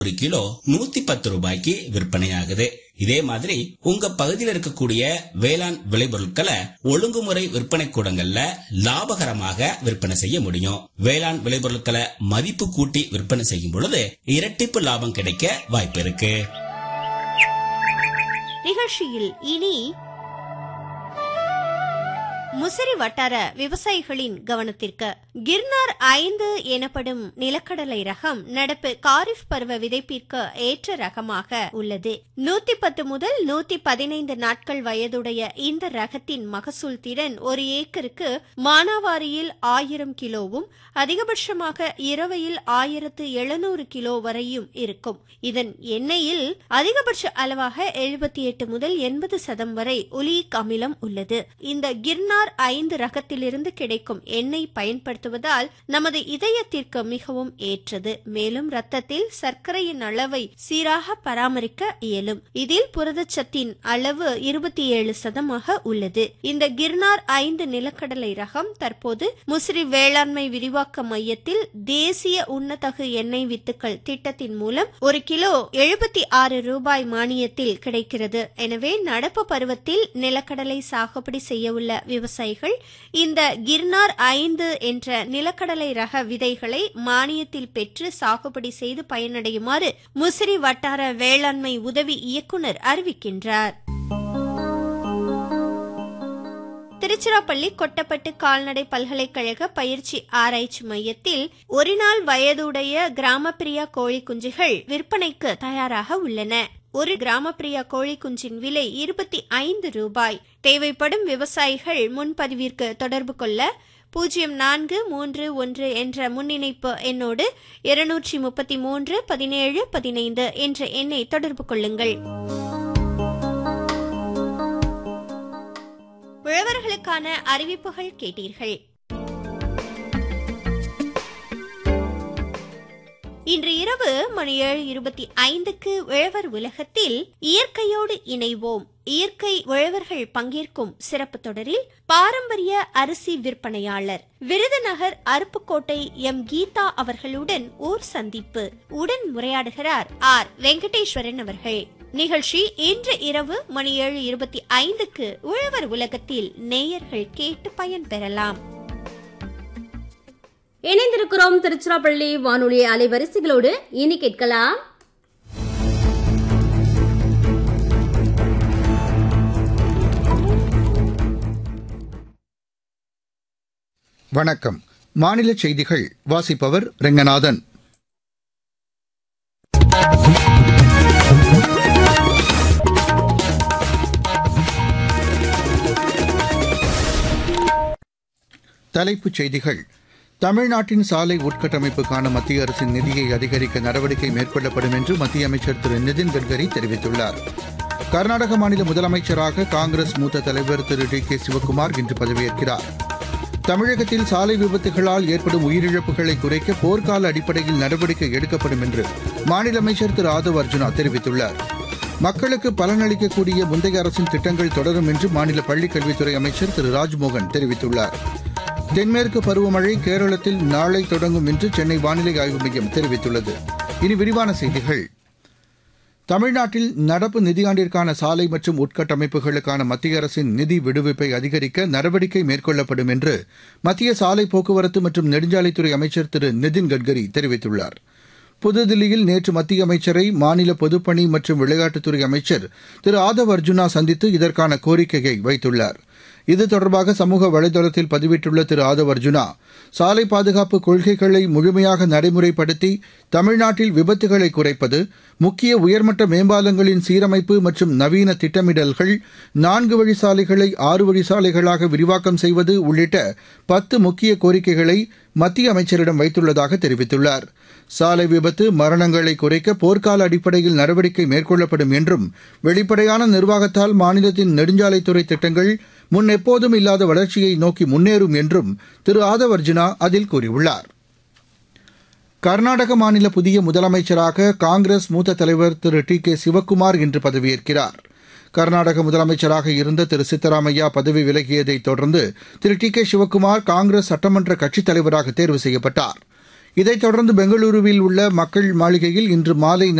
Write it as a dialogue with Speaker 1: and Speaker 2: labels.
Speaker 1: ஒரு கிலோ நூத்தி பத்து ரூபாய்க்கு விற்பனையாகுது இதே மாதிரி உங்க பகுதியில் இருக்கக்கூடிய வேளாண் விளைபொருட்களை ஒழுங்குமுறை விற்பனை கூடங்கள்ல லாபகரமாக விற்பனை செய்ய முடியும் வேளாண் விளைபொருட்களை மதிப்பு கூட்டி விற்பனை செய்யும் பொழுது இரட்டிப்பு லாபம் கிடைக்க வாய்ப்பு இருக்கு
Speaker 2: நிகழ்ச்சியில் இனி முசிறி வட்டார விவசாயிகளின் கவனத்திற்கு கிர்னார் ஐந்து எனப்படும் நிலக்கடலை ரகம் நடப்பு காரிஃப் பருவ விதைப்பிற்கு ஏற்ற ரகமாக உள்ளது நூத்தி பத்து முதல் நூத்தி பதினைந்து நாட்கள் வயதுடைய இந்த ரகத்தின் மகசூல் திறன் ஒரு ஏக்கருக்கு மானாவாரியில் ஆயிரம் கிலோவும் அதிகபட்சமாக இரவையில் ஆயிரத்து எழுநூறு கிலோ வரையும் இருக்கும் இதன் எண்ணெயில் அதிகபட்ச அளவாக எழுபத்தி எட்டு முதல் எண்பது சதம் வரை ஒலியிக் அமிலம் உள்ளது இந்த கிர்னார் ஐந்து ரகத்திலிருந்து கிடைக்கும் எண்ணெய் பயன்படுத்துவதால் நமது இதயத்திற்கு மிகவும் ஏற்றது மேலும் ரத்தத்தில் சர்க்கரையின் அளவை சீராக பராமரிக்க இயலும் இதில் புரதச்சத்தின் அளவு இருபத்தி ஏழு சதமாக உள்ளது இந்த கிர்னார் ஐந்து நிலக்கடலை ரகம் தற்போது முசிறி வேளாண்மை விரிவாக்க மையத்தில் தேசிய உன்னதகு எண்ணெய் வித்துக்கள் திட்டத்தின் மூலம் ஒரு கிலோ எழுபத்தி ஆறு ரூபாய் மானியத்தில் கிடைக்கிறது எனவே நடப்பு பருவத்தில் நிலக்கடலை சாகுபடி செய்ய உள்ள விவசாயிகள் இந்த கிர்னார் ஐந்து என்ற நிலக்கடலை ரக விதைகளை மானியத்தில் பெற்று சாகுபடி செய்து பயனடையுமாறு முசிறி வட்டார வேளாண்மை உதவி இயக்குனர் அறிவிக்கின்றார் திருச்சிராப்பள்ளி கொட்டப்பட்டு கால்நடை பல்கலைக்கழக பயிற்சி ஆராய்ச்சி மையத்தில் ஒரு நாள் வயதுடைய கிராமப்பிரியா கோழி குஞ்சுகள் விற்பனைக்கு தயாராக உள்ளன ஒரு கிராமப்பிரியா கோழி குஞ்சின் விலை இருபத்தி ஐந்து ரூபாய் தேவைப்படும் விவசாயிகள் முன்பதிவிற்கு தொடர்பு கொள்ள பூஜ்ஜியம் நான்கு மூன்று ஒன்று என்ற முன்னிணைப்பு எண்ணோடு இருநூற்றி முப்பத்தி மூன்று பதினேழு பதினைந்து என்ற எண்ணை தொடர்பு கொள்ளுங்கள் உழவர்களுக்கான அறிவிப்புகள் கேட்டீர்கள் இன்று இரவு மணி ஏழு இருபத்தி ஐந்துக்கு உழவர் உலகத்தில் இயற்கையோடு இணைவோம் இயற்கை உழவர்கள் பங்கேற்கும் சிறப்பு தொடரில் பாரம்பரிய அரிசி விற்பனையாளர் விருதுநகர் அருப்புக்கோட்டை எம் கீதா அவர்களுடன் ஓர் சந்திப்பு உடன் உரையாடுகிறார் ஆர் வெங்கடேஸ்வரன் அவர்கள் நிகழ்ச்சி இன்று இரவு மணி ஏழு இருபத்தி ஐந்துக்கு உழவர் உலகத்தில் நேயர்கள் கேட்டு பயன்பெறலாம்
Speaker 3: இணைந்திருக்கிறோம் திருச்சிராப்பள்ளி வானொலி அலைவரிசைகளோடு இனி கேட்கலாம்
Speaker 4: வணக்கம் மாநில செய்திகள் வாசிப்பவர் ரெங்கநாதன் தலைப்புச் செய்திகள் தமிழ்நாட்டின் சாலை உட்கட்டமைப்புக்கான மத்திய அரசின் நிதியை அதிகரிக்க நடவடிக்கை மேற்கொள்ளப்படும் என்று மத்திய அமைச்சர் திரு நிதின் கட்கரி தெரிவித்துள்ளார் கர்நாடக மாநில முதலமைச்சராக காங்கிரஸ் மூத்த தலைவர் திரு டி கே சிவக்குமார் இன்று பதவியேற்கிறார் தமிழகத்தில் சாலை விபத்துகளால் ஏற்படும் உயிரிழப்புகளை குறைக்க போர்க்கால அடிப்படையில் நடவடிக்கை எடுக்கப்படும் என்று மாநில அமைச்சர் திரு ஆதவ் அர்ஜுனா தெரிவித்துள்ளார் மக்களுக்கு பலனளிக்கக்கூடிய முந்தைய அரசின் திட்டங்கள் தொடரும் என்று மாநில பள்ளிக்கல்வித்துறை அமைச்சர் திரு ராஜ்மோகன் தெரிவித்துள்ளார் தென்மேற்கு பருவமழை கேரளத்தில் நாளை தொடங்கும் என்று சென்னை வானிலை ஆய்வு மையம் தெரிவித்துள்ளது இனி விரிவான செய்திகள் தமிழ்நாட்டில் நடப்பு நிதியாண்டிற்கான சாலை மற்றும் உட்கட்டமைப்புகளுக்கான மத்திய அரசின் நிதி விடுவிப்பை அதிகரிக்க நடவடிக்கை மேற்கொள்ளப்படும் என்று மத்திய சாலை போக்குவரத்து மற்றும் நெடுஞ்சாலைத்துறை அமைச்சர் திரு நிதின் கட்கரி தெரிவித்துள்ளார் புதுதில்லியில் நேற்று மத்திய அமைச்சரை மாநில பொதுப்பணி மற்றும் விளையாட்டுத்துறை அமைச்சர் திரு ஆதவ் அர்ஜுனா சந்தித்து இதற்கான கோரிக்கையை வைத்துள்ளார் இது தொடர்பாக சமூக வலைதளத்தில் பதிவிட்டுள்ள திரு ஆதவ் அர்ஜுனா சாலை பாதுகாப்பு கொள்கைகளை முழுமையாக நடைமுறைப்படுத்தி தமிழ்நாட்டில் விபத்துகளை குறைப்பது முக்கிய உயர்மட்ட மேம்பாலங்களின் சீரமைப்பு மற்றும் நவீன திட்டமிடல்கள் நான்கு வழி சாலைகளை ஆறு வழி சாலைகளாக விரிவாக்கம் செய்வது உள்ளிட்ட பத்து முக்கிய கோரிக்கைகளை மத்திய அமைச்சரிடம் வைத்துள்ளதாக தெரிவித்துள்ளார் சாலை விபத்து மரணங்களை குறைக்க போர்க்கால அடிப்படையில் நடவடிக்கை மேற்கொள்ளப்படும் என்றும் வெளிப்படையான நிர்வாகத்தால் மாநிலத்தின் நெடுஞ்சாலைத்துறை திட்டங்கள் முன் எப்போதும் இல்லாத வளர்ச்சியை நோக்கி முன்னேறும் என்றும் திரு ஆதவ் அர்ஜுனா அதில் கூறியுள்ளார் கர்நாடக மாநில புதிய முதலமைச்சராக காங்கிரஸ் மூத்த தலைவர் திரு டி கே சிவக்குமார் இன்று பதவியேற்கிறார் கர்நாடக முதலமைச்சராக இருந்த திரு சித்தராமையா பதவி விலகியதை தொடர்ந்து திரு டி கே சிவக்குமார் காங்கிரஸ் சட்டமன்ற கட்சித் தலைவராக தேர்வு செய்யப்பட்டார் இதைத் தொடர்ந்து பெங்களூருவில் உள்ள மக்கள் மாளிகையில் இன்று மாலை